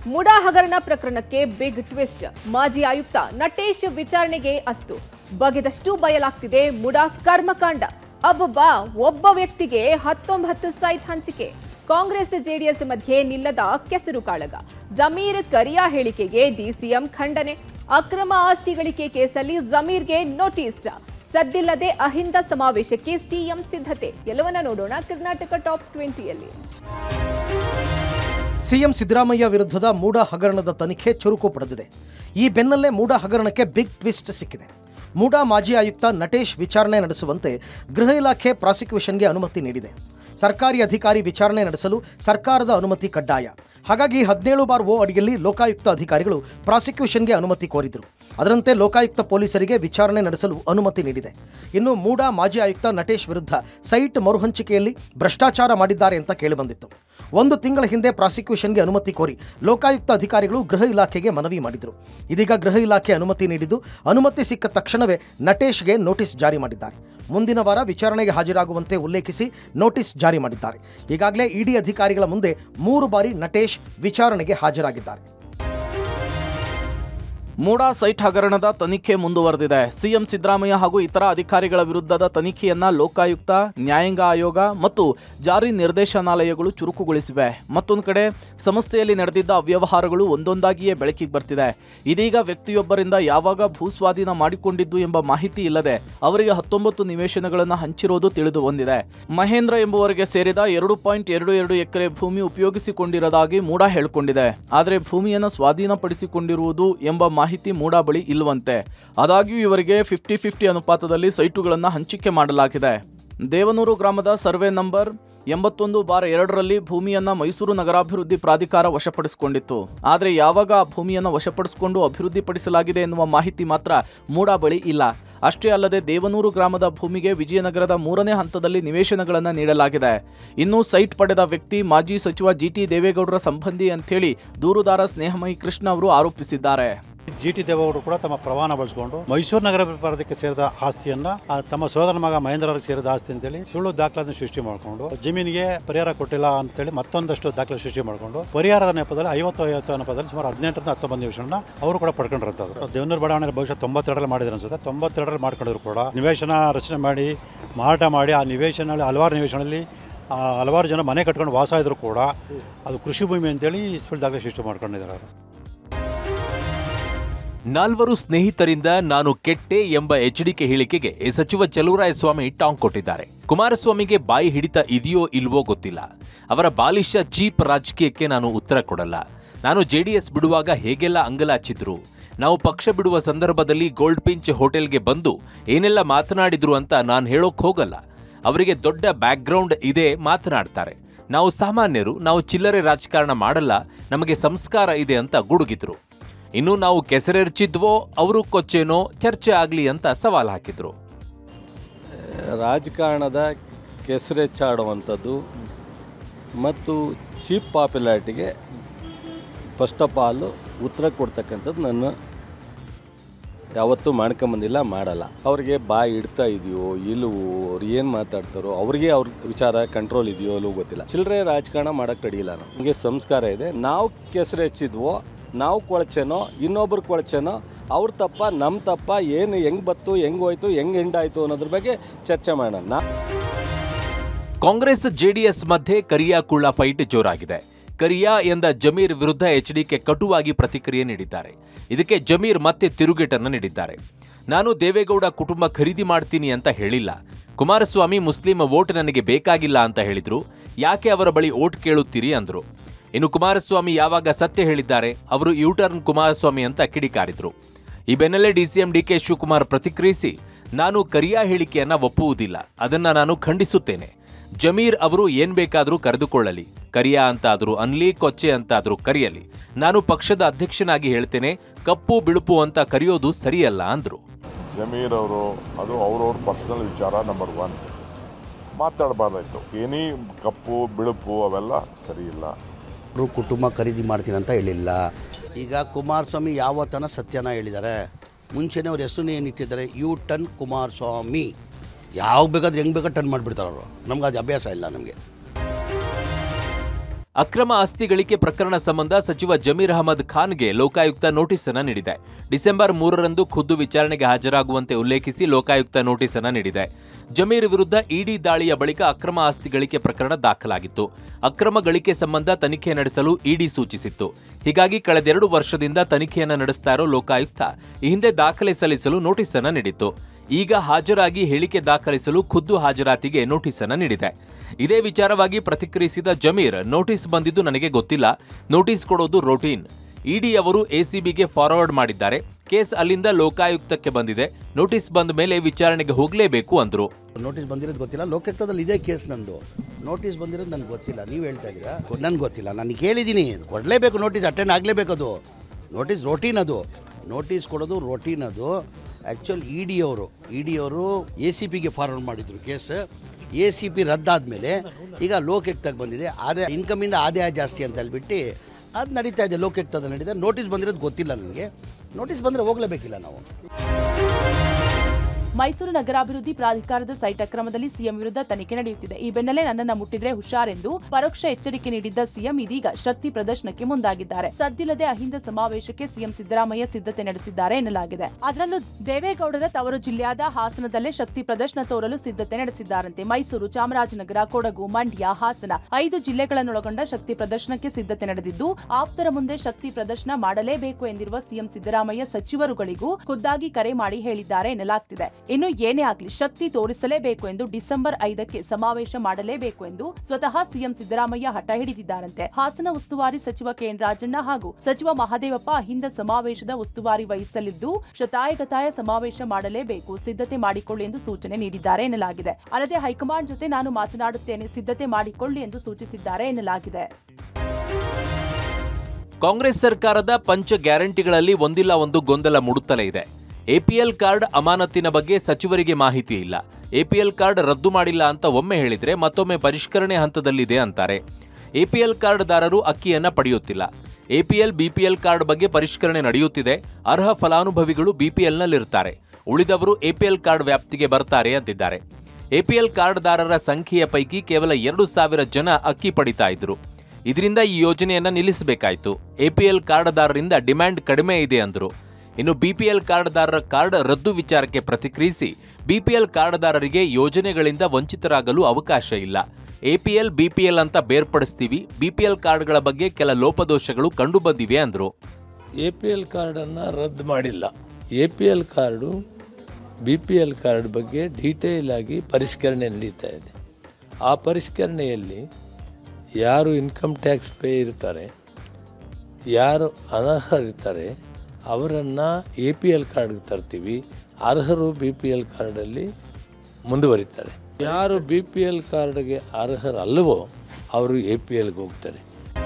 ಮುಡಾ ಹಗರಣ ಪ್ರಕರಣಕ್ಕೆ big twist ಮಾಜಿ ಆಯುಕ್ತ ನಟೇಶ್ ವಿಚಾರಣೆಗೆ ಅಸ್ತು ಬಗೆದಷ್ಟು ಬಯಲಾಗ್ತಿದೆ ಮುಡಾ ಕರ್ಮಕಾಂಡ ಅಬ್ಬಬ್ಬಾ ಒಬ್ಬ ವ್ಯಕ್ತಿಗೆ ಹತ್ತೊಂಬತ್ತು ಸೈಟ್ ಹಂಚಿಕೆ ಕಾಂಗ್ರೆಸ್ ಜೆಡಿಎಸ್ ಮಧ್ಯೆ ನಿಲ್ಲದ ಕೆಸರು ಕಾಳಗ ಜಮೀರ್ ಕರಿಯಾ ಹೇಳಿಕೆಗೆ ಡಿಸಿಎಂ ಖಂಡನೆ ಅಕ್ರಮ ಆಸ್ತಿ ಗಳಿಕೆ ಕೇಸಲ್ಲಿ ಜಮೀರ್ಗೆ ನೋಟಿಸ್ ಸದ್ದಿಲ್ಲದೆ ಅಹಿಂದ ಸಮಾವೇಶಕ್ಕೆ ಸಿಎಂ ಸಿದ್ಧತೆ ಎಲ್ಲವನ್ನ ನೋಡೋಣ ಕರ್ನಾಟಕ ಟಾಪ್ ಟ್ವೆಂಟಿಯಲ್ಲಿ ಸಿಎಂ ಸಿದ್ದರಾಮಯ್ಯ ವಿರುದ್ಧದ ಮೂಡ ಹಗರಣದ ತನಿಖೆ ಚುರುಕು ಪಡೆದಿದೆ ಈ ಬೆನ್ನಲ್ಲೇ ಮೂಡ ಹಗರಣಕ್ಕೆ ಬಿಗ್ ಟ್ವಿಸ್ಟ್ ಸಿಕ್ಕಿದೆ ಮೂಡ ಮಾಜಿ ಆಯುಕ್ತ ನಟೇಶ್ ವಿಚಾರಣೆ ನಡೆಸುವಂತೆ ಗೃಹ ಇಲಾಖೆ ಪ್ರಾಸಿಕ್ಯೂಷನ್ಗೆ ಅನುಮತಿ ನೀಡಿದೆ ಸರ್ಕಾರಿ ಅಧಿಕಾರಿ ವಿಚಾರಣೆ ನಡೆಸಲು ಸರ್ಕಾರದ ಅನುಮತಿ ಕಡ್ಡಾಯ ಹಾಗಾಗಿ ಹದಿನೇಳು ಬಾರ್ ಓ ಅಡಿಯಲ್ಲಿ ಲೋಕಾಯುಕ್ತ ಅಧಿಕಾರಿಗಳು ಪ್ರಾಸಿಕ್ಯೂಷನ್ಗೆ ಅನುಮತಿ ಕೋರಿದರು ಅದರಂತೆ ಲೋಕಾಯುಕ್ತ ಪೊಲೀಸರಿಗೆ ವಿಚಾರಣೆ ನಡೆಸಲು ಅನುಮತಿ ನೀಡಿದೆ ಇನ್ನು ಮೂಡ ಮಾಜಿ ಆಯುಕ್ತ ನಟೇಶ್ ವಿರುದ್ಧ ಸೈಟ್ ಮರುಹಂಚಿಕೆಯಲ್ಲಿ ಭ್ರಷ್ಟಾಚಾರ ಮಾಡಿದ್ದಾರೆ ಅಂತ ಕೇಳಿಬಂದಿತ್ತು ಒಂದು ತಿಂಗಳ ಹಿಂದೆ ಪ್ರಾಸಿಕ್ಯೂಷನ್ಗೆ ಅನುಮತಿ ಕೋರಿ ಲೋಕಾಯುಕ್ತ ಅಧಿಕಾರಿಗಳು ಗೃಹ ಇಲಾಖೆಗೆ ಮನವಿ ಮಾಡಿದರು ಇದೀಗ ಗೃಹ ಇಲಾಖೆ ಅನುಮತಿ ನೀಡಿದ್ದು ಅನುಮತಿ ಸಿಕ್ಕ ತಕ್ಷಣವೇ ನಟೇಶ್ಗೆ ನೋಟಿಸ್ ಜಾರಿ ಮಾಡಿದ್ದಾರೆ ಮುಂದಿನ ವಾರ ವಿಚಾರಣೆಗೆ ಹಾಜರಾಗುವಂತೆ ಉಲ್ಲೇಖಿಸಿ ನೋಟಿಸ್ ಜಾರಿ ಮಾಡಿದ್ದಾರೆ ಈಗಾಗಲೇ ಇಡಿ ಅಧಿಕಾರಿಗಳ ಮುಂದೆ ಮೂರು ಬಾರಿ ನಟೇಶ್ ವಿಚಾರಣೆಗೆ ಹಾಜರಾಗಿದ್ದಾರೆ ಮೂಡಾ ಸೈಟ್ ಹಗರಣದ ತನಿಖೆ ಮುಂದುವರೆದಿದೆ ಸಿಎಂ ಸಿದ್ದರಾಮಯ್ಯ ಹಾಗೂ ಇತರ ಅಧಿಕಾರಿಗಳ ವಿರುದ್ಧದ ತನಿಖೆಯನ್ನ ಲೋಕಾಯುಕ್ತ ನ್ಯಾಯಾಂಗ ಆಯೋಗ ಮತ್ತು ಜಾರಿ ನಿರ್ದೇಶನಾಲಯಗಳು ಚುರುಕುಗೊಳಿಸಿವೆ ಮತ್ತೊಂದು ಕಡೆ ಸಂಸ್ಥೆಯಲ್ಲಿ ನಡೆದಿದ್ದ ಅವ್ಯವಹಾರಗಳು ಒಂದೊಂದಾಗಿಯೇ ಬೆಳಕಿಗೆ ಬರ್ತಿದೆ ಇದೀಗ ವ್ಯಕ್ತಿಯೊಬ್ಬರಿಂದ ಯಾವಾಗ ಭೂಸ್ವಾಧೀನ ಮಾಡಿಕೊಂಡಿದ್ದು ಎಂಬ ಮಾಹಿತಿ ಇಲ್ಲದೆ ಅವರಿಗೆ ಹತ್ತೊಂಬತ್ತು ನಿವೇಶನಗಳನ್ನು ಹಂಚಿರೋದು ತಿಳಿದು ಬಂದಿದೆ ಮಹೇಂದ್ರ ಎಂಬುವರಿಗೆ ಸೇರಿದ ಎರಡು ಪಾಯಿಂಟ್ ಎರಡು ಎರಡು ಎಕರೆ ಭೂಮಿ ಉಪಯೋಗಿಸಿಕೊಂಡಿರೋದಾಗಿ ಮೂಡಾ ಹೇಳಿಕೊಂಡಿದೆ ಆದರೆ ಭೂಮಿಯನ್ನು ಸ್ವಾಧೀನಪಡಿಸಿಕೊಂಡಿರುವುದು ಎಂಬ ಮಾಹಿತಿ ಮೂಡಾ ಬಳಿ ಇಲ್ಲವಂತೆ ಆದಾಗ್ಯೂ ಇವರಿಗೆ ಫಿಫ್ಟಿ ಫಿಫ್ಟಿ ಅನುಪಾತದಲ್ಲಿ ಸೈಟುಗಳನ್ನು ಹಂಚಿಕೆ ಮಾಡಲಾಗಿದೆ ದೇವನೂರು ಗ್ರಾಮದ ಸರ್ವೆ ನಂಬರ್ ಎಂಬತ್ತೊಂದು ಬಾರ್ ಎರಡರಲ್ಲಿ ಭೂಮಿಯನ್ನ ಮೈಸೂರು ನಗರಾಭಿವೃದ್ಧಿ ಪ್ರಾಧಿಕಾರ ವಶಪಡಿಸಿಕೊಂಡಿತ್ತು ಆದರೆ ಯಾವಾಗ ಆ ಭೂಮಿಯನ್ನು ವಶಪಡಿಸಿಕೊಂಡು ಅಭಿವೃದ್ಧಿಪಡಿಸಲಾಗಿದೆ ಎನ್ನುವ ಮಾಹಿತಿ ಮಾತ್ರ ಮೂಡಾ ಬಳಿ ಇಲ್ಲ ಅಷ್ಟೇ ಅಲ್ಲದೆ ದೇವನೂರು ಗ್ರಾಮದ ಭೂಮಿಗೆ ವಿಜಯನಗರದ ಮೂರನೇ ಹಂತದಲ್ಲಿ ನಿವೇಶನಗಳನ್ನು ನೀಡಲಾಗಿದೆ ಇನ್ನು ಸೈಟ್ ಪಡೆದ ವ್ಯಕ್ತಿ ಮಾಜಿ ಸಚಿವ ಜಿಟಿ ದೇವೇಗೌಡರ ಸಂಬಂಧಿ ಅಂತೇಳಿ ದೂರುದಾರ ಸ್ನೇಹಮಯಿ ಕೃಷ್ಣ ಅವರು ಆರೋಪಿಸಿದ್ದಾರೆ ಜಿ ಟಿ ದೇವೇಗೌಡರು ಕೂಡ ತಮ್ಮ ಪ್ರವಾಹನ ಬಳಸಿಕೊಂಡು ಮೈಸೂರು ನಗರ ಪ್ರಾಂತ್ಯಕ್ಕೆ ಸೇರಿದ ಆಸ್ತಿಯನ್ನ ಆ, ತಮ್ಮ ಸೋದರ ಮಗ ಮಹೇಂದ್ರ ಅವರಿಗೆ ಸೇರಿದ ಆಸ್ತಿ ಅಂತೇಳಿ ಸುಳ್ಳು ದಾಖಲಾತಿ ಸೃಷ್ಟಿ ಮಾಡಿಕೊಂಡು ಜಮೀನಿಗೆ ಪರಿಹಾರ ಕೊಟ್ಟಿಲ್ಲ ಅಂತೇಳಿ ಮತ್ತೊಂದಷ್ಟು ದಾಖಲೆ ಸೃಷ್ಟಿ ಮಾಡಿಕೊಂಡು ಪರಿಹಾರದ ನೆಪದಲ್ಲಿ ಐವತ್ತು ಐವತ್ತು ನೆಪದಲ್ಲಿ ಸುಮಾರು ಹದಿನೆಂಟರಿಂದ ಹತ್ತೊಂಬತ್ತು ನಿಮಿಷನ ಅವರು ಕೂಡ ಪಡ್ಕೊಂಡಿರುವಂಥದ್ದು ದೇವನೂರು ಬಡಾವಣೆ ಬಹುಶಃ ತೊಂಬತ್ತೆರಡರಲ್ಲಿ ಮಾಡಿದ್ರು ಅನ್ಸುತ್ತೆ ತೊಂಬತ್ತೆರಡರಲ್ಲಿ ಮಾಡ್ಕೊಂಡಿದ್ರು ಕೂಡ ನಿವೇಶನ ರಚನೆ ಮಾಡಿ ಮಾರಾಟ ಮಾಡಿ ಆ ನಿವೇಶನ ಹಲವಾರು ನಿವೇಶನದಲ್ಲಿ ಆ, ಹಲವಾರು ಜನ ಮನೆ ಕಟ್ಕೊಂಡು ವಾಸ ಇದ್ರು ಕೂಡ ಅದು ಕೃಷಿ ಭೂಮಿ ಅಂತೇಳಿ ಸುಳ್ಳು ದಾಖಲೆ ಸೃಷ್ಟಿ ಮಾಡ್ಕೊಂಡಿದ್ದಾರೆ ಅವರು ನಾಲ್ವರು ಸ್ನೇಹಿತರಿಂದ ನಾನು ಕೆಟ್ಟೆ ಎಂಬ ಎಚ್ಚರಿಕೆ ಹೇಳಿಕೆಗೆ ಸಚಿವ ಚಲುವರಾಯಸ್ವಾಮಿ ಟಾಂಗ್ ಕೊಟ್ಟಿದ್ದಾರೆ ಕುಮಾರಸ್ವಾಮಿಗೆ ಬಾಯಿ ಹಿಡಿತ ಇದೆಯೋ ಇಲ್ವೋ ಗೊತ್ತಿಲ್ಲ ಅವರ ಬಾಲಿಶ ಚೀಪ್ ರಾಜಕೀಯಕ್ಕೆ ನಾನು ಉತ್ತರ ಕೊಡಲ್ಲ ನಾನು ಜೆಡಿಎಸ್ ಬಿಡುವಾಗ ಹೇಗೆಲ್ಲ ಅಂಗಲಾಚಿದ್ರು ನಾವು ಪಕ್ಷ ಬಿಡುವ ಸಂದರ್ಭದಲ್ಲಿ ಗೋಲ್ಡ್ ಪಿಂಚ್ ಹೋಟೆಲ್ಗೆ ಬಂದು ಏನೆಲ್ಲ ಮಾತನಾಡಿದ್ರು ಅಂತ ನಾನು ಹೇಳೋಕ್ ಹೋಗಲ್ಲ ಅವರಿಗೆ ದೊಡ್ಡ ಬ್ಯಾಕ್ಗ್ರೌಂಡ್ ಇದೆ ಮಾತನಾಡ್ತಾರೆ ನಾವು ಸಾಮಾನ್ಯರು ನಾವು ಚಿಲ್ಲರೆ ರಾಜಕಾರಣ ಮಾಡಲ್ಲ ನಮಗೆ ಸಂಸ್ಕಾರ ಇದೆ ಅಂತ ಗುಡುಗಿದ್ರು ಇನ್ನು ನಾವು ಕೆಸರೆರ್ಚಿದ್ವೋ ಅವರು ಕೊಚ್ಚೇನೋ ಚರ್ಚೆ ಆಗಲಿ ಅಂತ ಸವಾಲ್ ಹಾಕಿದ್ರು ರಾಜಕಾರಣದ ಕೆಸರೆಚ್ಚಾಡುವಂಥದ್ದು ಮತ್ತು ಚೀಪ್ ಪಾಪ್ಯುಲಾರಿಟಿಗೆ ಫಸ್ಟ್ ಆಫ್ ಆಲ್ ಉತ್ತರ ಕೊಡ್ತಕ್ಕಂಥದ್ದು ನನ್ನ ಯಾವತ್ತೂ ಮಾಡ್ಕೊಂಬಂದಿಲ್ಲ ಮಾಡಲ್ಲ ಅವ್ರಿಗೆ ಬಾಯಿ ಇಡ್ತಾ ಇದೆಯೋ ಇಲ್ಲವೋ ಅವ್ರು ಏನು ಮಾತಾಡ್ತಾರೋ ಅವ್ರಿಗೆ ಅವ್ರ ವಿಚಾರ ಕಂಟ್ರೋಲ್ ಇದೆಯೋ ಇಲ್ಲವೋ ಗೊತ್ತಿಲ್ಲ ಚಿಲ್ಲರೆ ರಾಜಕಾರಣ ಮಾಡೋಕ್ಕೆ ಕಡಿಯಿಲ್ಲ ನಾವು ನಮಗೆ ಸಂಸ್ಕಾರ ಇದೆ ನಾವು ಕೆಸರು ಹೆಚ್ಚಿದ್ವೋ ನಾವು ಕೊಳಚೆನೋ ಇನ್ನೊಬ್ರು ಕೊಳಚೆನೋ ಅವ್ರ ತಪ್ಪ ನಮ್ಮ ತಪ್ಪ ಏನು ಹೆಂಗೆ ಬತ್ತು ಹೆಂಗೆ ಹೋಯ್ತು ಹೆಂಗೆ ಎಂಡಾಯ್ತು ಅನ್ನೋದ್ರ ಬಗ್ಗೆ ಚರ್ಚೆ ಮಾಡೋಣ ನಾ- ಕಾಂಗ್ರೆಸ್ ಜೆಡಿಎಸ್ ಮಧ್ಯೆ ಕರಿಯಾ ಕುಳ್ಳ ಫೈಟ್ ಜೋರಾಗಿದೆ ಕರಿಯಾ ಎಂದ ಜಮೀರ್ ವಿರುದ್ಧ ಎಚ್ಡಿಕೆ ಕಟುವಾಗಿ ಪ್ರತಿಕ್ರಿಯೆ ನೀಡಿದ್ದಾರೆ ಇದಕ್ಕೆ ಜಮೀರ್ ಮತ್ತೆ ತಿರುಗೇಟನ್ನು ನೀಡಿದ್ದಾರೆ ನಾನು ದೇವೇಗೌಡ ಕುಟುಂಬ ಖರೀದಿ ಮಾಡ್ತೀನಿ ಅಂತ ಹೇಳಿಲ್ಲ ಕುಮಾರಸ್ವಾಮಿ ಮುಸ್ಲಿಂ ವೋಟ್ ನನಗೆ ಬೇಕಾಗಿಲ್ಲ ಅಂತ ಹೇಳಿದ್ರು ಯಾಕೆ ಅವರ ಬಳಿ ಓಟ್ ಕೇಳುತ್ತೀರಿ ಅಂದ್ರು ಇನ್ನು ಕುಮಾರಸ್ವಾಮಿ ಯಾವಾಗ ಸತ್ಯ ಹೇಳಿದ್ದಾರೆ ಅವರು ಯೂಟರ್ನ್ ಕುಮಾರಸ್ವಾಮಿ ಅಂತ ಕಿಡಿಕಾರಿದ್ರು ಈ ಬೆನ್ನಲ್ಲೇ ಡಿಸಿಎಂ ಡಿಕೆ ಶಿವಕುಮಾರ್ ಪ್ರತಿಕ್ರಿಯಿಸಿ ನಾನು ಕರಿಯಾ ಹೇಳಿಕೆಯನ್ನ ಒಪ್ಪುವುದಿಲ್ಲ ಅದನ್ನ ನಾನು ಖಂಡಿಸುತ್ತೇನೆ ಜಮೀರ್ ಅವರು ಏನ್ ಬೇಕಾದರೂ ಕರೆದುಕೊಳ್ಳಲಿ ಕರಿಯಾ ಅಂತಾದ್ರೂ ಅನ್ಲಿ ಕೊಚ್ಚೆ ಅಂತಾದ್ರೂ ಕರೆಯಲಿ ನಾನು ಪಕ್ಷದ ಅಧ್ಯಕ್ಷನಾಗಿ ಹೇಳ್ತೇನೆ ಕಪ್ಪು ಬಿಳುಪು ಅಂತ ಕರೆಯೋದು ಸರಿಯಲ್ಲ ಅಂದ್ರು ಜಮೀರ್ ಅವರು ಅದು ಅವ್ರವ್ರ ಪರ್ಸನಲ್ ವಿಚಾರ ನಂಬರ್ ಒನ್ ಮಾತಾಡಬಾರ್ದಾಯ್ತು ಏನೇ ಕಪ್ಪು ಬಿಳುಪು ಅವೆಲ್ಲ ಸರಿ ಇಲ್ಲ ಅವರು ಕುಟುಂಬ ಖರೀದಿ ಮಾಡ್ತೀನಿ ಅಂತ ಹೇಳಿಲ್ಲ ಈಗ ಕುಮಾರಸ್ವಾಮಿ ಯಾವತ್ತನ ಸತ್ಯನ ಹೇಳಿದ್ದಾರೆ ಮುಂಚೆನೇ ಅವ್ರ ಹೆಸರು ಏನು ಇಟ್ಟಿದ್ದಾರೆ ಯು ಟನ್ ಕುಮಾರಸ್ವಾಮಿ ಯಾವ ಬೇಕಾದ್ರೆ ಹೆಂಗೆ ಬೇಕಾದ್ರೆ ಟನ್ ಮಾಡಿಬಿಡ್ತಾರೆ ಅವರು ನಮ್ಗೆ ಅದು ಅಭ್ಯಾಸ ಇಲ್ಲ ನಮಗೆ ಅಕ್ರಮ ಆಸ್ತಿ ಗಳಿಕೆ ಪ್ರಕರಣ ಸಂಬಂಧ ಸಚಿವ ಜಮೀರ್ ಅಹಮದ್ ಖಾನ್ಗೆ ಲೋಕಾಯುಕ್ತ ನೋಟಿಸ್ ಅನ್ನ ನೀಡಿದೆ ಡಿಸೆಂಬರ್ ಮೂರರಂದು ಖುದ್ದು ವಿಚಾರಣೆಗೆ ಹಾಜರಾಗುವಂತೆ ಉಲ್ಲೇಖಿಸಿ ಲೋಕಾಯುಕ್ತ ನೋಟಿಸ್ ಅನ್ನ ನೀಡಿದೆ ಜಮೀರ್ ವಿರುದ್ಧ ಇಡಿ ದಾಳಿಯ ಬಳಿಕ ಅಕ್ರಮ ಆಸ್ತಿ ಗಳಿಕೆ ಪ್ರಕರಣ ದಾಖಲಾಗಿತ್ತು ಅಕ್ರಮ ಗಳಿಕೆ ಸಂಬಂಧ ತನಿಖೆ ನಡೆಸಲು ಇಡಿ ಸೂಚಿಸಿತ್ತು ಹೀಗಾಗಿ ಕಳೆದೆರಡು ವರ್ಷದಿಂದ ತನಿಖೆಯನ್ನ ನಡೆಸ್ತಾ ಇರೋ ಲೋಕಾಯುಕ್ತ ಈ ಹಿಂದೆ ದಾಖಲೆ ಸಲ್ಲಿಸಲು ನೋಟಿಸ್ ಅನ್ನ ನೀಡಿತ್ತು ಈಗ ಹಾಜರಾಗಿ ಹೇಳಿಕೆ ದಾಖಲಿಸಲು ಖುದ್ದು ಹಾಜರಾತಿಗೆ ನೋಟಿಸ್ ಅನ್ನ ನೀಡಿದೆ ಇದೇ ವಿಚಾರವಾಗಿ ಪ್ರತಿಕ್ರಿಯಿಸಿದ ಜಮೀರ್ ನೋಟಿಸ್ ಬಂದಿದ್ದು ನನಗೆ ಗೊತ್ತಿಲ್ಲ ನೋಟಿಸ್ ಕೊಡೋದು ರೋಟೀನ್ ಇಡಿ ಅವರು ಎಸಿಬಿಗೆ ಫಾರ್ವರ್ಡ್ ಮಾಡಿದ್ದಾರೆ ಕೇಸ್ ಅಲ್ಲಿಂದ ಲೋಕಾಯುಕ್ತಕ್ಕೆ ಬಂದಿದೆ ನೋಟಿಸ್ ಬಂದ ಮೇಲೆ ವಿಚಾರಣೆಗೆ ಹೋಗಲೇಬೇಕು ಅಂದ್ರು ನೋಟಿಸ್ ಬಂದಿರೋದು ಗೊತ್ತಿಲ್ಲ ಲೋಕಾಯುಕ್ತದಲ್ಲಿ ಇದೇ ಕೇಸ್ ನಂದು ನೋಟಿಸ್ ಬಂದಿರೋದು ನನಗೆ ಗೊತ್ತಿಲ್ಲ ನೀವು ಹೇಳ್ತಾ ಇದ್ದೀರಾ ನನಗೆ ಗೊತ್ತಿಲ್ಲ ನಾನು ಕೇಳಿದ್ದೀನಿ ಕೊಡಲೇಬೇಕು ನೋಟಿಸ್ ಅಟೆಂಡ್ ಆಗಲೇಬೇಕು ಅದು ನೋಟಿಸ್ ರೋಟೀನ್ ಅದು ನೋಟಿಸ್ ಕೊಡೋದು ರೋಟೀನ್ ಅದು ಆ್ಯಕ್ಚುಲ್ ಇ ಡಿ ಅವರು ಇ ಡಿ ಅವರು ಎ ಸಿ ಪಿಗೆ ಫಾರ್ವರ್ಡ್ ಮಾಡಿದರು ಕೇಸ್ ಎ ಸಿ ಪಿ ರದ್ದಾದಮೇಲೆ ಈಗ ಲೋಕಾಯುಕ್ತಕ್ಕೆ ಬಂದಿದೆ ಆದಾಯ ಇನ್ಕಮಿಂದ ಆದಾಯ ಜಾಸ್ತಿ ಅಂತ ಹೇಳ್ಬಿಟ್ಟು ಅದು ನಡೀತಾ ಇದೆ ಲೋಕಾಯುಕ್ತದಲ್ಲಿ ನಡೀತಾ ನೋಟಿಸ್ ಬಂದಿರೋದು ಗೊತ್ತಿಲ್ಲ ನನಗೆ ನೋಟಿಸ್ ಬಂದರೆ ಹೋಗಲೇಬೇಕಿಲ್ಲ ನಾವು ಮೈಸೂರು ನಗರಾಭಿವೃದ್ಧಿ ಪ್ರಾಧಿಕಾರದ ಸೈಟ್ ಅಕ್ರಮದಲ್ಲಿ ಸಿಎಂ ವಿರುದ್ಧ ತನಿಖೆ ನಡೆಯುತ್ತಿದೆ ಈ ಬೆನ್ನಲ್ಲೇ ನನ್ನನ್ನ ಮುಟ್ಟಿದ್ರೆ ಹುಷಾರೆಂದು ಪರೋಕ್ಷ ಎಚ್ಚರಿಕೆ ನೀಡಿದ್ದ ಸಿಎಂ ಇದೀಗ ಶಕ್ತಿ ಪ್ರದರ್ಶನಕ್ಕೆ ಮುಂದಾಗಿದ್ದಾರೆ ಸದ್ದಿಲ್ಲದೆ ಅಹಿಂದ ಸಮಾವೇಶಕ್ಕೆ ಸಿಎಂ ಸಿದ್ದರಾಮಯ್ಯ ಸಿದ್ಧತೆ ನಡೆಸಿದ್ದಾರೆ ಎನ್ನಲಾಗಿದೆ ಅದರಲ್ಲೂ ದೇವೇಗೌಡರ ತವರು ಜಿಲ್ಲೆಯಾದ ಹಾಸನದಲ್ಲೇ ಶಕ್ತಿ ಪ್ರದರ್ಶನ ತೋರಲು ಸಿದ್ಧತೆ ನಡೆಸಿದ್ದಾರಂತೆ ಮೈಸೂರು ಚಾಮರಾಜನಗರ ಕೊಡಗು ಮಂಡ್ಯ ಹಾಸನ ಐದು ಜಿಲ್ಲೆಗಳನ್ನೊಳಗೊಂಡ ಶಕ್ತಿ ಪ್ರದರ್ಶನಕ್ಕೆ ಸಿದ್ಧತೆ ನಡೆದಿದ್ದು ಆಪ್ತರ ಮುಂದೆ ಶಕ್ತಿ ಪ್ರದರ್ಶನ ಮಾಡಲೇಬೇಕು ಎಂದಿರುವ ಸಿಎಂ ಸಿದ್ದರಾಮಯ್ಯ ಸಚಿವರುಗಳಿಗೂ ಖುದ್ದಾಗಿ ಕರೆ ಮಾಡಿ ಹೇಳಿದ್ದಾರೆ ಎನ್ನಲಾಗ್ತಿದೆ ಇನ್ನು ಏನೇ ಆಗಲಿ ಶಕ್ತಿ ತೋರಿಸಲೇಬೇಕು ಎಂದು ಡಿಸೆಂಬರ್ ಐದಕ್ಕೆ ಸಮಾವೇಶ ಮಾಡಲೇಬೇಕು ಎಂದು ಸ್ವತಃ ಸಿಎಂ ಸಿದ್ದರಾಮಯ್ಯ ಹಠ ಹಿಡಿದಿದ್ದಾರಂತೆ ಹಾಸನ ಉಸ್ತುವಾರಿ ಸಚಿವ ಕೆಎನ್ ರಾಜಣ್ಣ ಹಾಗೂ ಸಚಿವ ಮಹದೇವಪ್ಪ ಅಹಿಂದ ಸಮಾವೇಶದ ಉಸ್ತುವಾರಿ ವಹಿಸಲಿದ್ದು ಶತಾಯಗತಾಯ ಸಮಾವೇಶ ಮಾಡಲೇಬೇಕು ಸಿದ್ಧತೆ ಮಾಡಿಕೊಳ್ಳಿ ಎಂದು ಸೂಚನೆ ನೀಡಿದ್ದಾರೆ ಎನ್ನಲಾಗಿದೆ ಅಲ್ಲದೆ ಹೈಕಮಾಂಡ್ ಜೊತೆ ನಾನು ಮಾತನಾಡುತ್ತೇನೆ ಸಿದ್ಧತೆ ಮಾಡಿಕೊಳ್ಳಿ ಎಂದು ಸೂಚಿಸಿದ್ದಾರೆ ಎನ್ನಲಾಗಿದೆ ಕಾಂಗ್ರೆಸ್ ಸರ್ಕಾರದ ಪಂಚ ಗ್ಯಾರಂಟಿಗಳಲ್ಲಿ ಒಂದಿಲ್ಲ ಒಂದು ಗೊಂದಲ ಮೂಡುತ್ತಲೇ ಇದೆ ಎಪಿಎಲ್ ಕಾರ್ಡ್ ಅಮಾನತಿನ ಬಗ್ಗೆ ಸಚಿವರಿಗೆ ಮಾಹಿತಿ ಇಲ್ಲ ಎಪಿಎಲ್ ಕಾರ್ಡ್ ರದ್ದು ಮಾಡಿಲ್ಲ ಅಂತ ಒಮ್ಮೆ ಹೇಳಿದ್ರೆ ಮತ್ತೊಮ್ಮೆ ಪರಿಷ್ಕರಣೆ ಹಂತದಲ್ಲಿದೆ ಅಂತಾರೆ ಎಪಿಎಲ್ ಕಾರ್ಡ್ದಾರರು ಅಕ್ಕಿಯನ್ನ ಪಡೆಯುತ್ತಿಲ್ಲ ಎಪಿಎಲ್ ಬಿಪಿಎಲ್ ಕಾರ್ಡ್ ಬಗ್ಗೆ ಪರಿಷ್ಕರಣೆ ನಡೆಯುತ್ತಿದೆ ಅರ್ಹ ಫಲಾನುಭವಿಗಳು ಬಿಪಿಎಲ್ನಲ್ಲಿರ್ತಾರೆ ಉಳಿದವರು ಎಪಿಎಲ್ ಕಾರ್ಡ್ ವ್ಯಾಪ್ತಿಗೆ ಬರ್ತಾರೆ ಅಂತಿದ್ದಾರೆ ಎಪಿಎಲ್ ಕಾರ್ಡ್ದಾರರ ಸಂಖ್ಯೆಯ ಪೈಕಿ ಕೇವಲ ಎರಡು ಸಾವಿರ ಜನ ಅಕ್ಕಿ ಪಡಿತಾ ಇದ್ರು ಇದರಿಂದ ಈ ಯೋಜನೆಯನ್ನ ನಿಲ್ಲಿಸಬೇಕಾಯಿತು ಎಪಿಎಲ್ ಕಾರ್ಡ್ದಾರರಿಂದ ಡಿಮ್ಯಾಂಡ್ ಕಡಿಮೆ ಇದೆ ಅಂದರು ಇನ್ನು ಬಿಪಿಎಲ್ ಕಾರ್ಡ್ದಾರರ ಕಾರ್ಡ್ ರದ್ದು ವಿಚಾರಕ್ಕೆ ಪ್ರತಿಕ್ರಿಯಿಸಿ ಬಿಪಿಎಲ್ ಕಾರ್ಡ್ದಾರರಿಗೆ ಯೋಜನೆಗಳಿಂದ ವಂಚಿತರಾಗಲು ಅವಕಾಶ ಇಲ್ಲ ಎಪಿಎಲ್ ಬಿಪಿಎಲ್ ಅಂತ ಬೇರ್ಪಡಿಸ್ತೀವಿ ಬಿಪಿಎಲ್ ಕಾರ್ಡ್ಗಳ ಬಗ್ಗೆ ಕೆಲ ಲೋಪದೋಷಗಳು ಕಂಡುಬಂದಿವೆ ಅಂದರು ಎ ಪಿ ಎಲ್ ಕಾರ್ಡನ್ನು ರದ್ದು ಮಾಡಿಲ್ಲ A P L card B P L card ಬಗ್ಗೆ ಡೀಟೇಲ್ ಆಗಿ ಪರಿಷ್ಕರಣೆ ನಡೀತಾ ಇದೆ ಆ ಪರಿಷ್ಕರಣೆಯಲ್ಲಿ ಯಾರು ಇನ್ಕಮ್ ಟ್ಯಾಕ್ಸ್ ಪೇ ಇರ್ತಾರೆ ಯಾರು ಅನರ್ಹರಿರ್ತಾರೆ ಅವರನ್ನು ಎ ಪಿ ಎಲ್ ಕಾರ್ಡ್ಗೆ ತರ್ತೀವಿ ಅರ್ಹರು ಬಿ ಪಿ ಎಲ್ ಕಾರ್ಡಲ್ಲಿ ಮುಂದುವರಿತಾರೆ ಯಾರು ಬಿ ಪಿ ಎಲ್ ಕಾರ್ಡ್ಗೆ ಅರ್ಹರಲ್ಲವೋ ಅವರು ಎ ಪಿ ಎಲ್ಗೆ ಹೋಗ್ತಾರೆ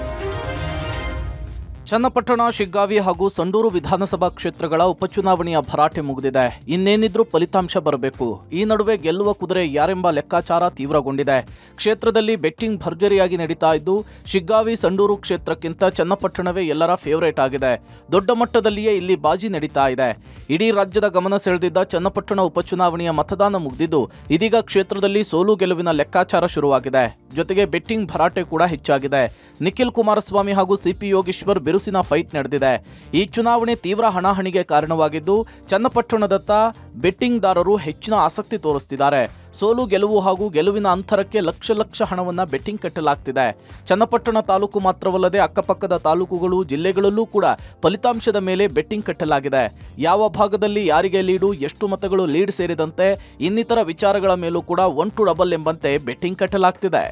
ಚನ್ನಪಟ್ಟಣ ಶಿಗ್ಗಾವಿ ಹಾಗೂ ಸಂಡೂರು ವಿಧಾನಸಭಾ ಕ್ಷೇತ್ರಗಳ ಉಪಚುನಾವಣೆಯ ಭರಾಟೆ ಮುಗಿದಿದೆ ಇನ್ನೇನಿದ್ರೂ ಫಲಿತಾಂಶ ಬರಬೇಕು ಈ ನಡುವೆ ಗೆಲ್ಲುವ ಕುದುರೆ ಯಾರೆಂಬ ಲೆಕ್ಕಾಚಾರ ತೀವ್ರಗೊಂಡಿದೆ ಕ್ಷೇತ್ರದಲ್ಲಿ ಬೆಟ್ಟಿಂಗ್ ಭರ್ಜರಿಯಾಗಿ ನಡೀತಾ ಇದ್ದು ಶಿಗ್ಗಾವಿ ಸಂಡೂರು ಕ್ಷೇತ್ರಕ್ಕಿಂತ ಚನ್ನಪಟ್ಟಣವೇ ಎಲ್ಲರ ಫೇವರೇಟ್ ಆಗಿದೆ ದೊಡ್ಡ ಮಟ್ಟದಲ್ಲಿಯೇ ಇಲ್ಲಿ ಬಾಜಿ ನಡೀತಾ ಇದೆ ಇಡೀ ರಾಜ್ಯದ ಗಮನ ಸೆಳೆದಿದ್ದ ಚನ್ನಪಟ್ಟಣ ಉಪಚುನಾವಣೆಯ ಮತದಾನ ಮುಗಿದಿದ್ದು ಇದೀಗ ಕ್ಷೇತ್ರದಲ್ಲಿ ಸೋಲು ಗೆಲುವಿನ ಲೆಕ್ಕಾಚಾರ ಶುರುವಾಗಿದೆ ಜೊತೆಗೆ ಬೆಟ್ಟಿಂಗ್ ಭರಾಟೆ ಕೂಡ ಹೆಚ್ಚಾಗಿದೆ ನಿಖಿಲ್ ಕುಮಾರಸ್ವಾಮಿ ಹಾಗೂ ಸಿಪಿ ಯೋಗೇಶ್ವರ್ ಬಿರುಸಿನ ಫೈಟ್ ನಡೆದಿದೆ ಈ ಚುನಾವಣೆ ತೀವ್ರ ಹಣಾಹಣಿಗೆ ಕಾರಣವಾಗಿದ್ದು ಚನ್ನಪಟ್ಟಣದತ್ತ ಬೆಟ್ಟಿಂಗ್ದಾರರು ಹೆಚ್ಚಿನ ಆಸಕ್ತಿ ತೋರಿಸ್ತಿದ್ದಾರೆ ಸೋಲು ಗೆಲುವು ಹಾಗೂ ಗೆಲುವಿನ ಅಂತರಕ್ಕೆ ಲಕ್ಷ ಲಕ್ಷ ಹಣವನ್ನ ಬೆಟ್ಟಿಂಗ್ ಕಟ್ಟಲಾಗ್ತಿದೆ ಚನ್ನಪಟ್ಟಣ ತಾಲೂಕು ಮಾತ್ರವಲ್ಲದೆ ಅಕ್ಕಪಕ್ಕದ ತಾಲೂಕುಗಳು ಜಿಲ್ಲೆಗಳಲ್ಲೂ ಕೂಡ ಫಲಿತಾಂಶದ ಮೇಲೆ ಬೆಟ್ಟಿಂಗ್ ಕಟ್ಟಲಾಗಿದೆ ಯಾವ ಭಾಗದಲ್ಲಿ ಯಾರಿಗೆ ಲೀಡು ಎಷ್ಟು ಮತಗಳು ಲೀಡ್ ಸೇರಿದಂತೆ ಇನ್ನಿತರ ವಿಚಾರಗಳ ಮೇಲೂ ಕೂಡ ಒನ್ ಟು ಡಬಲ್ ಎಂಬಂತೆ ಬೆಟ್ಟಿಂಗ್ ಕಟ್ಟಲಾಗ್ತಿದೆ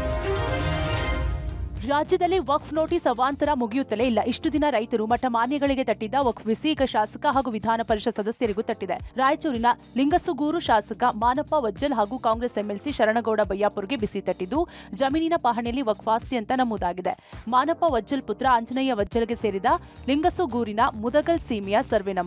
ರಾಜ್ಯದಲ್ಲಿ ವಕ್ಫ್ ನೋಟಿಸ್ ಅವಾಂತರ ಮುಗಿಯುತ್ತಲೇ ಇಲ್ಲ ಇಷ್ಟು ದಿನ ರೈತರು ಮಠ ಮಾನ್ಯಗಳಿಗೆ ತಟ್ಟಿದ್ದ ವಕ್ಫ್ ಬಿಸಿ ಈಗ ಶಾಸಕ ಹಾಗೂ ವಿಧಾನ ಪರಿಷತ್ ಸದಸ್ಯರಿಗೂ ತಟ್ಟಿದೆ ರಾಯಚೂರಿನ ಲಿಂಗಸುಗೂರು ಶಾಸಕ ಮಾನಪ್ಪ ವಜ್ಜಲ್ ಹಾಗೂ ಕಾಂಗ್ರೆಸ್ ಎಂಎಲ್ಸಿ ಶರಣಗೌಡ ಬಯ್ಯಾಪುರ್ಗೆ ಬಿಸಿ ತಟ್ಟಿದ್ದು ಜಮೀನಿನ ಪಹಣಿಯಲ್ಲಿ ವಕ್ಫ್ ಆಸ್ತಿ ಅಂತ ನಮೂದಾಗಿದೆ ಮಾನಪ್ಪ ವಜ್ಜಲ್ ಪುತ್ರ ಆಂಜನೇಯ ವಜ್ಜಲ್ಗೆ ಸೇರಿದ ಲಿಂಗಸುಗೂರಿನ ಮುದಗಲ್ ಸೀಮೆಯ ಸರ್ವೆ ನಂಬರ್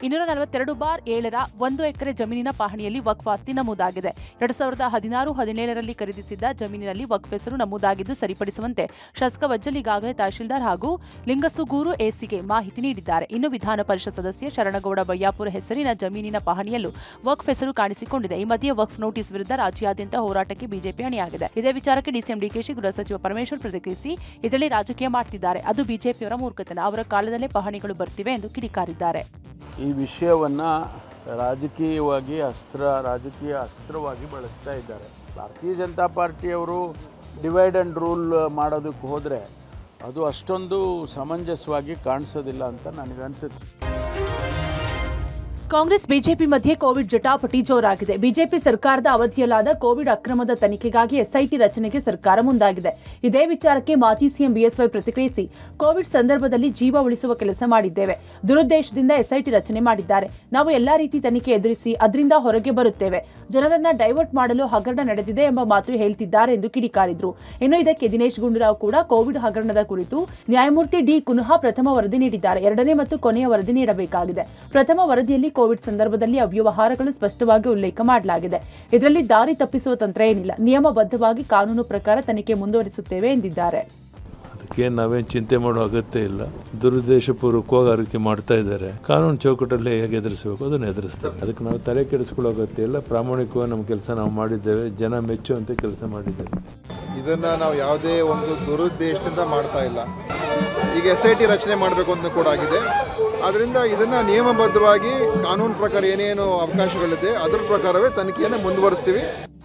ಇನ್ನೂರ ನಲವತ್ತೆರಡು ಬಾರ್ ಏಳರ ಒಂದು ಎಕರೆ ಜಮೀನಿನ ಪಹಣಿಯಲ್ಲಿ ವಕ್ಫ್ ಆಸ್ತಿ ನಮೂದಾಗಿದೆ ಎರಡ್ ಸಾವಿರದ ಹದಿನಾರು ಹದಿನೇಳರಲ್ಲಿ ಖರೀದಿಸಿದ್ದ ಜಮೀನಿನಲ್ಲಿ ವಕ್ಫ್ ಹೆಸರು ನಮೂದಾಗಿದ್ದು ಸರಿಪಡಿಸುವಂತೆ ಶಾಸಕ ವಜ್ಜಲ್ ಈಗಾಗಲೇ ತಹಶೀಲ್ದಾರ್ ಹಾಗೂ ಲಿಂಗಸುಗೂರು ಎಸಿಗೆ ಮಾಹಿತಿ ನೀಡಿದ್ದಾರೆ ಇನ್ನು ವಿಧಾನ ಪರಿಷತ್ ಸದಸ್ಯ ಶರಣಗೌಡ ಬಯ್ಯಾಪುರ ಹೆಸರಿನ ಜಮೀನಿನ ಪಹಣಿಯಲ್ಲೂ ವಕ್ಫ್ ಹೆಸರು ಕಾಣಿಸಿಕೊಂಡಿದೆ ಈ ಮಧ್ಯೆ ವಕ್ಫ್ ನೋಟಿಸ್ ವಿರುದ್ಧ ರಾಜ್ಯಾದ್ಯಂತ ಹೋರಾಟಕ್ಕೆ ಬಿಜೆಪಿ ಅಣಿಯಾಗಿದೆ ಇದೇ ವಿಚಾರಕ್ಕೆ ಡಿಸಿಎಂ ಡಿಕೆಶಿ ಗೃಹ ಸಚಿವ ಪರಮೇಶ್ವರ್ ಪ್ರತಿಕ್ರಿಯಿಸಿ ಇದರಲ್ಲಿ ರಾಜಕೀಯ ಮಾಡ್ತಿದ್ದಾರೆ ಅದು ಬಿಜೆಪಿಯವರ ಮೂರ್ಖತನ ಅವರ ಕಾಲದಲ್ಲೇ ಪಹಣಿಗಳು ಬರ್ತಿವೆ ಎಂದು ಕಿಡಿಕಾರಿದ್ದಾರೆ ಈ ವಿಷಯವನ್ನು ರಾಜಕೀಯವಾಗಿ ಅಸ್ತ್ರ ರಾಜಕೀಯ ಅಸ್ತ್ರವಾಗಿ ಬಳಸ್ತಾ ಇದ್ದಾರೆ ಭಾರತೀಯ ಜನತಾ ಪಾರ್ಟಿಯವರು ಡಿವೈಡ್ ಆ್ಯಂಡ್ ರೂಲ್ ಮಾಡೋದಕ್ಕೆ ಹೋದರೆ ಅದು ಅಷ್ಟೊಂದು ಸಮಂಜಸವಾಗಿ ಕಾಣಿಸೋದಿಲ್ಲ ಅಂತ ನನಗನ್ಸುತ್ತೆ ಕಾಂಗ್ರೆಸ್ ಬಿಜೆಪಿ ಮಧ್ಯೆ ಕೋವಿಡ್ ಜಟಾಪಟಿ ಜೋರಾಗಿದೆ ಬಿಜೆಪಿ ಸರ್ಕಾರದ ಅವಧಿಯಲ್ಲಾದ ಕೋವಿಡ್ ಅಕ್ರಮದ ತನಿಖೆಗಾಗಿ ಎಸ್ಐಟಿ ರಚನೆಗೆ ಸರ್ಕಾರ ಮುಂದಾಗಿದೆ ಇದೇ ವಿಚಾರಕ್ಕೆ ಮಾಜಿ ಸಿಎಂ ಬಿಎಸ್ವೈ ಪ್ರತಿಕ್ರಿಯಿಸಿ ಕೋವಿಡ್ ಸಂದರ್ಭದಲ್ಲಿ ಜೀವ ಉಳಿಸುವ ಕೆಲಸ ಮಾಡಿದ್ದೇವೆ ದುರುದ್ದೇಶದಿಂದ ಎಸ್ಐಟಿ ರಚನೆ ಮಾಡಿದ್ದಾರೆ ನಾವು ಎಲ್ಲಾ ರೀತಿ ತನಿಖೆ ಎದುರಿಸಿ ಅದರಿಂದ ಹೊರಗೆ ಬರುತ್ತೇವೆ ಜನರನ್ನ ಡೈವರ್ಟ್ ಮಾಡಲು ಹಗರಣ ನಡೆದಿದೆ ಎಂಬ ಮಾತು ಹೇಳ್ತಿದ್ದಾರೆ ಎಂದು ಕಿಡಿಕಾರಿದ್ರು ಇನ್ನು ಇದಕ್ಕೆ ದಿನೇಶ್ ಗುಂಡೂರಾವ್ ಕೂಡ ಕೋವಿಡ್ ಹಗರಣದ ಕುರಿತು ನ್ಯಾಯಮೂರ್ತಿ ಡಿ ಕುನ್ಹಾ ಪ್ರಥಮ ವರದಿ ನೀಡಿದ್ದಾರೆ ಎರಡನೇ ಮತ್ತು ಕೊನೆಯ ವರದಿ ನೀಡಬೇಕಾಗಿದೆ ಪ್ರಥಮ ವರದಿಯಲ್ಲಿ ಕೋವಿಡ್ ಸಂದರ್ಭದಲ್ಲಿ ಅವ್ಯವಹಾರಗಳು ಸ್ಪಷ್ಟವಾಗಿ ಉಲ್ಲೇಖ ಮಾಡಲಾಗಿದೆ ಇದರಲ್ಲಿ ದಾರಿ ತಪ್ಪಿಸುವ ತಂತ್ರ ಏನಿಲ್ಲ ನಿಯಮಬದ್ಧವಾಗಿ ಕಾನೂನು ಪ್ರಕಾರ ತನಿಖೆ ಮುಂದುವರಿಸುತ್ತೇವೆ ಎಂದಿದ್ದಾರೆ ಅದಕ್ಕೆ ನಾವೇನು ಚಿಂತೆ ಮಾಡೋ ಅಗತ್ಯ ಇಲ್ಲ ದುರುದ್ದೇಶಪೂರ್ವಕವಾಗಿ ಆ ರೀತಿ ಮಾಡ್ತಾ ಇದ್ದಾರೆ ಕಾನೂನು ಚೌಕಟ್ಟಲ್ಲಿ ಹೇಗೆ ಎದುರಿಸಬೇಕು ಅದನ್ನು ಎದುರಿಸ್ತೇವೆ ಅದಕ್ಕೆ ನಾವು ತಲೆ ಕೆಡಿಸ್ಕೊಳ್ಳೋ ಅಗತ್ಯ ಇಲ್ಲ ಪ್ರಾಮಾಣಿಕವಾಗಿ ನಮ್ಮ ಕೆಲಸ ನಾವು ಮಾಡಿದ್ದೇವೆ ಜನ ಮೆಚ್ಚುವಂತೆ ಕೆಲಸ ಮಾಡಿದ್ದೇವೆ ಇದನ್ನ ನಾವು ಯಾವುದೇ ಒಂದು ದುರುದ್ದೇಶದಿಂದ ಮಾಡ್ತಾ ಇಲ್ಲ ಈಗ ಎಸ್ ಐ ಟಿ ರಚನೆ ಮಾಡಬೇಕು ಅಂತ ಕೂಡ ಆಗಿದೆ ಆದ್ದರಿಂದ ಇದನ್ನ ನಿಯಮಬದ್ಧವಾಗಿ ಕಾನೂನು ಪ್ರಕಾರ ಏನೇನು ಅವಕಾಶಗಳಿದೆ ಅದರ ಪ್ರಕಾರವೇ ತನಿಖೆಯನ್ನು ಮುಂದುವರಿಸ್ತೀವಿ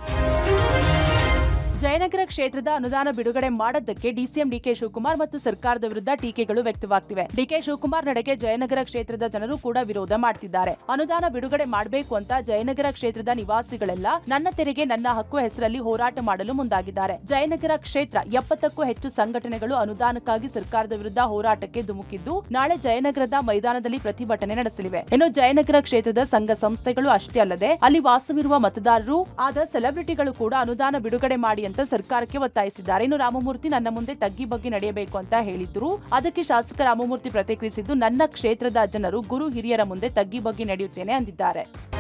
ಜಯನಗರ ಕ್ಷೇತ್ರದ ಅನುದಾನ ಬಿಡುಗಡೆ ಮಾಡದ್ದಕ್ಕೆ ಡಿಸಿಎಂ ಡಿಕೆ ಶಿವಕುಮಾರ್ ಮತ್ತು ಸರ್ಕಾರದ ವಿರುದ್ಧ ಟೀಕೆಗಳು ವ್ಯಕ್ತವಾಗ್ತಿವೆ ಡಿಕೆ ಶಿವಕುಮಾರ್ ನಡೆಗೆ ಜಯನಗರ ಕ್ಷೇತ್ರದ ಜನರು ಕೂಡ ವಿರೋಧ ಮಾಡ್ತಿದ್ದಾರೆ ಅನುದಾನ ಬಿಡುಗಡೆ ಮಾಡಬೇಕು ಅಂತ ಜಯನಗರ ಕ್ಷೇತ್ರದ ನಿವಾಸಿಗಳೆಲ್ಲ ನನ್ನ ತೆರಿಗೆ ನನ್ನ ಹಕ್ಕು ಹೆಸರಲ್ಲಿ ಹೋರಾಟ ಮಾಡಲು ಮುಂದಾಗಿದ್ದಾರೆ ಜಯನಗರ ಕ್ಷೇತ್ರ ಎಪ್ಪತ್ತಕ್ಕೂ ಹೆಚ್ಚು ಸಂಘಟನೆಗಳು ಅನುದಾನಕ್ಕಾಗಿ ಸರ್ಕಾರದ ವಿರುದ್ಧ ಹೋರಾಟಕ್ಕೆ ಧುಮುಕಿದ್ದು ನಾಳೆ ಜಯನಗರದ ಮೈದಾನದಲ್ಲಿ ಪ್ರತಿಭಟನೆ ನಡೆಸಲಿವೆ ಇನ್ನು ಜಯನಗರ ಕ್ಷೇತ್ರದ ಸಂಘ ಸಂಸ್ಥೆಗಳು ಅಷ್ಟೇ ಅಲ್ಲದೆ ಅಲ್ಲಿ ವಾಸವಿರುವ ಮತದಾರರು ಆದ ಸೆಲೆಬ್ರಿಟಿಗಳು ಕೂಡ ಅನುದಾನ ಬಿಡುಗಡೆ ಮಾಡಿ ಅಂತ ಸರ್ಕಾರಕ್ಕೆ ಒತ್ತಾಯಿಸಿದ್ದಾರೆ ಇನ್ನು ರಾಮಮೂರ್ತಿ ನನ್ನ ಮುಂದೆ ತಗ್ಗಿ ಬಗ್ಗೆ ನಡೆಯಬೇಕು ಅಂತ ಹೇಳಿದ್ರು ಅದಕ್ಕೆ ಶಾಸಕ ರಾಮಮೂರ್ತಿ ಪ್ರತಿಕ್ರಿಯಿಸಿದ್ದು ನನ್ನ ಕ್ಷೇತ್ರದ ಜನರು ಗುರು ಹಿರಿಯರ ಮುಂದೆ ತಗ್ಗಿ ಬಗ್ಗೆ ನಡೆಯುತ್ತೇನೆ ಅಂದಿದ್ದಾರೆ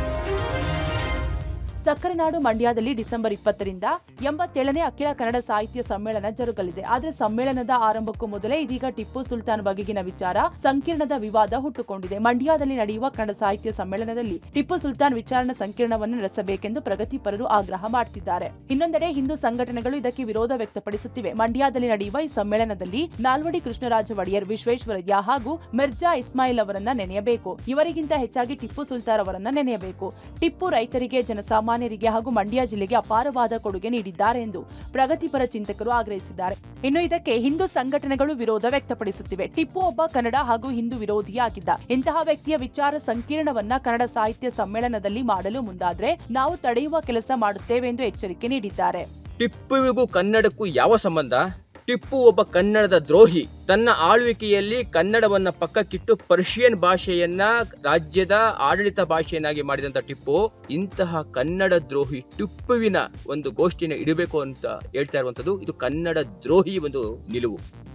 ಸಕ್ಕರೆ ನಾಡು ಮಂಡ್ಯದಲ್ಲಿ ಡಿಸೆಂಬರ್ ಇಪ್ಪತ್ತರಿಂದ ಎಂಬತ್ತೇಳನೇ ಅಖಿಲ ಕನ್ನಡ ಸಾಹಿತ್ಯ ಸಮ್ಮೇಳನ ಜರುಗಲಿದೆ ಆದರೆ ಸಮ್ಮೇಳನದ ಆರಂಭಕ್ಕೂ ಮೊದಲೇ ಇದೀಗ ಟಿಪ್ಪು ಸುಲ್ತಾನ್ ಬಗೆಗಿನ ವಿಚಾರ ಸಂಕೀರ್ಣದ ವಿವಾದ ಹುಟ್ಟುಕೊಂಡಿದೆ ಮಂಡ್ಯದಲ್ಲಿ ನಡೆಯುವ ಕನ್ನಡ ಸಾಹಿತ್ಯ ಸಮ್ಮೇಳನದಲ್ಲಿ ಟಿಪ್ಪು ಸುಲ್ತಾನ್ ವಿಚಾರಣಾ ಸಂಕಿರಣವನ್ನು ನಡೆಸಬೇಕೆಂದು ಪ್ರಗತಿಪರರು ಆಗ್ರಹ ಮಾಡ್ತಿದ್ದಾರೆ ಇನ್ನೊಂದೆಡೆ ಹಿಂದೂ ಸಂಘಟನೆಗಳು ಇದಕ್ಕೆ ವಿರೋಧ ವ್ಯಕ್ತಪಡಿಸುತ್ತಿವೆ ಮಂಡ್ಯದಲ್ಲಿ ನಡೆಯುವ ಈ ಸಮ್ಮೇಳನದಲ್ಲಿ ನಾಲ್ವಡಿ ಕೃಷ್ಣರಾಜ ಒಡೆಯರ್ ವಿಶ್ವೇಶ್ವರಯ್ಯ ಹಾಗೂ ಮಿರ್ಜಾ ಇಸ್ಮಾಯಿಲ್ ಅವರನ್ನ ನೆನೆಯಬೇಕು ಇವರಿಗಿಂತ ಹೆಚ್ಚಾಗಿ ಟಿಪ್ಪು ಸುಲ್ತಾನ್ ಅವರನ್ನ ನೆನೆಯಬೇಕು ಟಿಪ್ಪು ರೈತರಿಗೆ ಜನಸಾಮಾನ್ಯರಿಗೆ ಹಾಗೂ ಮಂಡ್ಯ ಜಿಲ್ಲೆಗೆ ಅಪಾರವಾದ ಕೊಡುಗೆ ನೀಡಿದ್ದಾರೆ ಎಂದು ಪ್ರಗತಿಪರ ಚಿಂತಕರು ಆಗ್ರಹಿಸಿದ್ದಾರೆ ಇನ್ನು ಇದಕ್ಕೆ ಹಿಂದೂ ಸಂಘಟನೆಗಳು ವಿರೋಧ ವ್ಯಕ್ತಪಡಿಸುತ್ತಿವೆ ಟಿಪ್ಪು ಒಬ್ಬ ಕನ್ನಡ ಹಾಗೂ ಹಿಂದೂ ವಿರೋಧಿಯಾಗಿದ್ದ ಇಂತಹ ವ್ಯಕ್ತಿಯ ವಿಚಾರ ಸಂಕೀರ್ಣವನ್ನ ಕನ್ನಡ ಸಾಹಿತ್ಯ ಸಮ್ಮೇಳನದಲ್ಲಿ ಮಾಡಲು ಮುಂದಾದ್ರೆ ನಾವು ತಡೆಯುವ ಕೆಲಸ ಮಾಡುತ್ತೇವೆ ಎಂದು ಎಚ್ಚರಿಕೆ ನೀಡಿದ್ದಾರೆ ಟಿಪ್ಪುವಿಗೂ ಕನ್ನಡಕ್ಕೂ ಯಾವ ಸಂಬಂಧ ಟಿಪ್ಪು ಒಬ್ಬ ಕನ್ನಡದ ದ್ರೋಹಿ ತನ್ನ ಆಳ್ವಿಕೆಯಲ್ಲಿ ಕನ್ನಡವನ್ನ ಪಕ್ಕಕ್ಕಿಟ್ಟು ಪರ್ಷಿಯನ್ ಭಾಷೆಯನ್ನ ರಾಜ್ಯದ ಆಡಳಿತ ಭಾಷೆಯನ್ನಾಗಿ ಮಾಡಿದಂತ ಟಿಪ್ಪು ಇಂತಹ ಕನ್ನಡ ದ್ರೋಹಿ ಟಿಪ್ಪುವಿನ ಒಂದು ಗೋಷ್ಠಿನ ಇಡಬೇಕು ಅಂತ ಹೇಳ್ತಾ ಇರುವಂತದ್ದು ಇದು ಕನ್ನಡ ದ್ರೋಹಿ ಒಂದು ನಿಲುವು